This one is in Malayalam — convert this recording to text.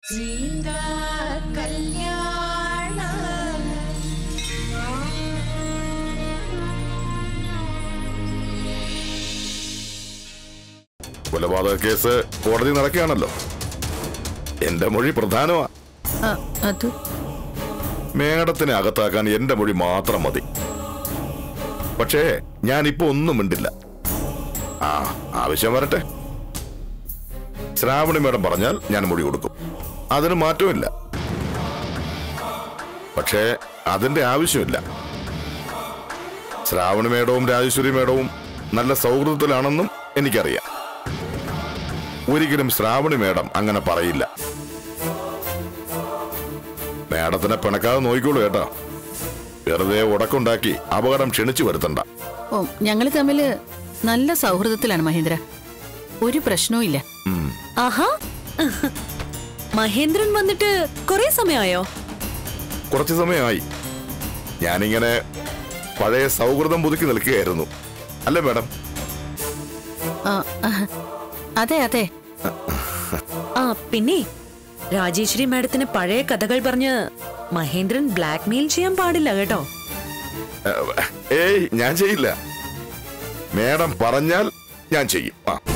സീതാ കല്യാണ കൊലപാതക കേസ് കോടതി നടക്കുകയാണല്ലോ എന്റെ മൊഴി പ്രധാനമാ ആ, അത് മേടത്തിനെ അകത്താക്കാൻ എന്റെ മൊഴി മാത്രം മതി പക്ഷേ ഞാനിപ്പോ ഒന്നും മിണ്ടില്ല ആ ആവശ്യം വരട്ടെ ശ്രാവണി മേഡം പറഞ്ഞാൽ ഞാൻ മൊഴി കൊടുക്കും അതിന് മാറ്റമില്ല പക്ഷേ അതിന്റെ ആവശ്യമില്ല ശ്രാവണി മേഡവും രാജേശ്വരി മേഡവും നല്ല സൗഹൃദത്തിലാണെന്നും എനിക്കറിയാം ഒരിക്കലും ശ്രാവണി മേഡം അങ്ങനെ പറയില്ല മേഡത്തിനെ പിണക്കാതെ നോക്കിക്കോളൂ കേട്ടോ വെറുതെ ഉടക്കുണ്ടാക്കി അപകടം ക്ഷണിച്ചു വരുത്തണ്ട ഓ ഞങ്ങൾ തമ്മില് നല്ല സൗഹൃദത്തിലാണ് മഹേന്ദ്ര ഒരു പ്രശ്നവും ഇല്ല ഉം. ആഹാ മഹേന്ദ്രൻ വന്നിട്ട് കുറെ സമയമായോ കുറച്ചു സമയമായി ഞാനിങ്ങനെ പഴയ സൗഹൃദം പുതുക്കി നിൽക്കുകയായിരുന്നു അല്ലേ മേഡം ആ, ആ, അതെ അതെ ആ പിന്നെ രാജേശ്വരി മാഡത്തിന് പഴയ കഥകൾ പറഞ്ഞ് മഹേന്ദ്രൻ ബ്ലാക്ക്മെയിൽ ചെയ്യാൻ പാടില്ല കേട്ടോ ഏയ് ഞാൻ ചെയ്യില്ല മേഡം പറഞ്ഞാൽ ഞാൻ ചെയ്യും ആ